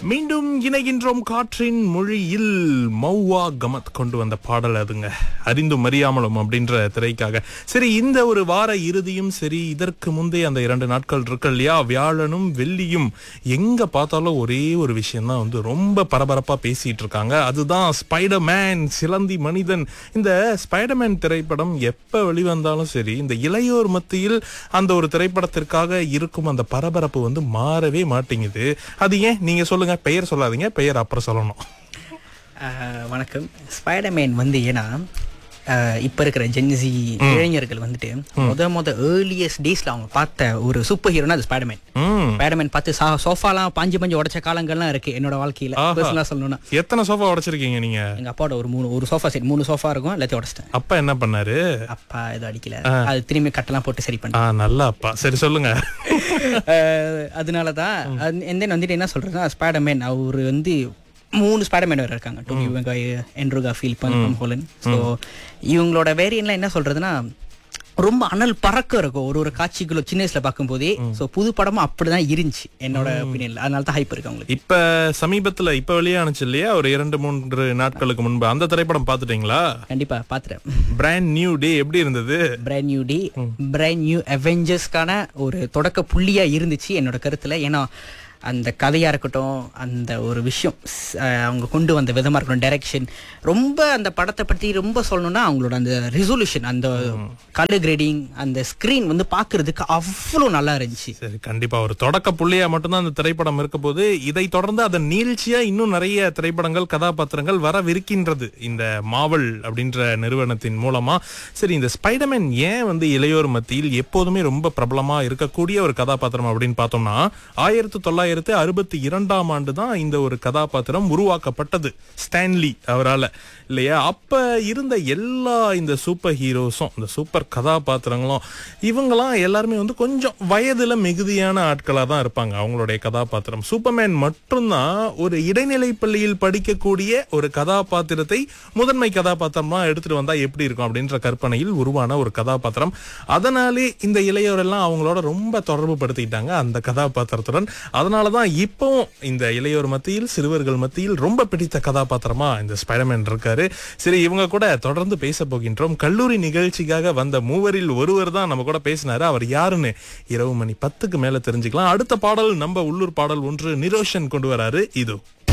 மீண்டும் இணைகின்றோம் காற்றின் மொழியில் மௌவா கமத் கொண்டு வந்த பாடல் அதுங்க அறிந்தும் அறியாமலும் அப்படின்ற திரைக்காக சரி இந்த ஒரு வார இறுதியும் சரி இதற்கு முந்தைய அந்த இரண்டு நாட்கள் இருக்கு இல்லையா வியாழனும் வெள்ளியும் எங்க பார்த்தாலும் ஒரே ஒரு விஷயம் தான் வந்து ரொம்ப பரபரப்பா பேசிட்டு இருக்காங்க அதுதான் ஸ்பைடர் மேன் சிலந்தி மனிதன் இந்த ஸ்பைடர்மேன் திரைப்படம் எப்ப வெளிவந்தாலும் சரி இந்த இளையோர் மத்தியில் அந்த ஒரு திரைப்படத்திற்காக இருக்கும் அந்த பரபரப்பு வந்து மாறவே மாட்டேங்குது அது ஏன் நீங்க சொல்லுங்க பெயர் சொல்லாதீங்க பெயர் அப்புறம் சொல்லணும் ஆஹ் வணக்கம் ஸ்பைடர்மேன் வந்து ஏன்னா ஆஹ் இப்ப இருக்கிற ஜென்சி இளைஞர்கள் வந்துட்டு முத முத ஏர்லியஸ்ட் டேஸ்ல அவங்க பார்த்த ஒரு சூப்பர் ஹீரோனா அது ஸ்பைடர்மேன் ம் ஸ்பைடர்மேன் பார்த்து சா- சோஃபாலாம் பாஞ்சு பஞ்சு உடைச்ச காலங்கள்லாம் இருக்கு என்னோட வாழ்க்கையில ஆஹா. பர்சனலா சொல்லணும்னா எத்தனை சோஃபா உடைச்சிருக்கீங்க நீங்க எங்க அப்பாவோட ஒரு மூணு ஒரு சோஃபா செட் மூணு சோஃபா இருக்கும் எல்லாத்தையும் உடைச்சிட்டேன் அப்பா என்ன பண்ணாரு அப்பா எதுவும் அடிக்கல அது திரும்பி கட்டெல்லாம் போட்டு சரி பண்ணேன் ஆ நல்ல அப்பா சரி சொல்லுங்க அதனால தான் தென் வந்துட்டு என்ன சொல்றதுன்னா ஸ்பைடர்மேன் அவர் வந்து மூணு ஸ்பைடர்மேன் வேற இருக்காங்க டோபி வெங்காய் என்ட்ரூ காஃபீல் பங்கம் ஹோலன் ஸோ இவங்களோட வேரியன்ட்லாம் என்ன சொல்றதுன்னா ரொம்ப அனல் பறக்க இருக்கும் ஒரு ஒரு காட்சிக்குள்ள சின்ன வயசுல பார்க்கும்போதே ஸோ புது படமும் அப்படிதான் இருந்துச்சு என்னோட ஒப்பீனியன்ல அதனால தான் ஹைப் இருக்கு அவங்களுக்கு இப்ப சமீபத்துல இப்ப வெளியானுச்சு இல்லையா ஒரு இரண்டு மூன்று நாட்களுக்கு முன்பு அந்த திரைப்படம் பாத்துட்டீங்களா கண்டிப்பா பாத்துறேன் பிராண்ட் நியூ டே எப்படி இருந்தது brand new day brand new அவெஞ்சர்ஸ்க்கான ஒரு தொடக்க புள்ளியா இருந்துச்சு என்னோட கருத்துல ஏன்னா அந்த கதையா இருக்கட்டும் அந்த ஒரு விஷயம் ஸ்- அஹ் அவங்க கொண்டு வந்த விதமா இருக்கட்டும் டைரக்ஷன் ரொம்ப அந்த படத்தை பத்தி ரொம்ப சொல்லணும்னா அவங்களோட அந்த ரெசல்யூஷன் அந்த கலர் கிரேடிங் அந்த ஸ்கிரீன் வந்து பாக்குறதுக்கு அவ்வளோ நல்லா இருந்துச்சு சரி கண்டிப்பா ஒரு தொடக்க புள்ளியா மட்டும்தான் அந்த திரைப்படம் இருக்க போது இதை தொடர்ந்து அதன் நீழ்ச்சியா இன்னும் நிறைய திரைப்படங்கள் கதாபாத்திரங்கள் வரவிருக்கின்றது இந்த மாவல் அப்படின்ற நிறுவனத்தின் மூலமா சரி இந்த ஸ்பைடர்மேன் ஏன் வந்து இளையோர் மத்தியில் எப்போதுமே ரொம்ப பிரபலமா இருக்கக்கூடிய ஒரு கதாபாத்திரம் அப்படின்னு பார்த்தோம்னா ஆயிரத்தி தொள்ளாயிரத்தி அறுபத்தி இரண்டாம் ஆண்டு தான் இந்த ஒரு கதாபாத்திரம் உருவாக்கப்பட்டது ஸ்டான்லி அவரால இல்லையா அப்ப இருந்த எல்லா இந்த சூப்பர் ஹீரோஸும் இந்த சூப்பர் கதாபாத்திரங்களும் இவங்கெல்லாம் எல்லாருமே வந்து கொஞ்சம் வயதுல மிகுதியான ஆட்களா தான் இருப்பாங்க அவங்களுடைய கதாபாத்திரம் சூப்பர்மேன் மட்டும்தான் ஒரு இடைநிலை பள்ளியில் படிக்கக்கூடிய ஒரு கதாபாத்திரத்தை முதன்மை கதாபாத்திரமா எடுத்துட்டு வந்தா எப்படி இருக்கும் அப்படின்ற கற்பனையில் உருவான ஒரு கதாபாத்திரம் அதனாலே இந்த இளையோர் எல்லாம் அவங்களோட ரொம்ப தொடர்பு படுத்திட்டாங்க அந்த கதாபாத்திரத்துடன் அதனாலதான் இப்பவும் இந்த இளையோர் மத்தியில் சிறுவர்கள் மத்தியில் ரொம்ப பிடித்த கதாபாத்திரமா இந்த ஸ்பைடர்மேன் இருக்காரு சரி இவங்க கூட தொடர்ந்து பேச போகின்றோம் கல்லூரி நிகழ்ச்சிக்காக வந்த மூவரில் ஒருவர் தான் நம்ம கூட பேசினாரு அவர் யாருன்னு இரவு மணி பத்துக்கு மேல தெரிஞ்சுக்கலாம் அடுத்த பாடல் நம்ம உள்ளூர் பாடல் ஒன்று நிரோஷன் கொண்டு வராரு இதோ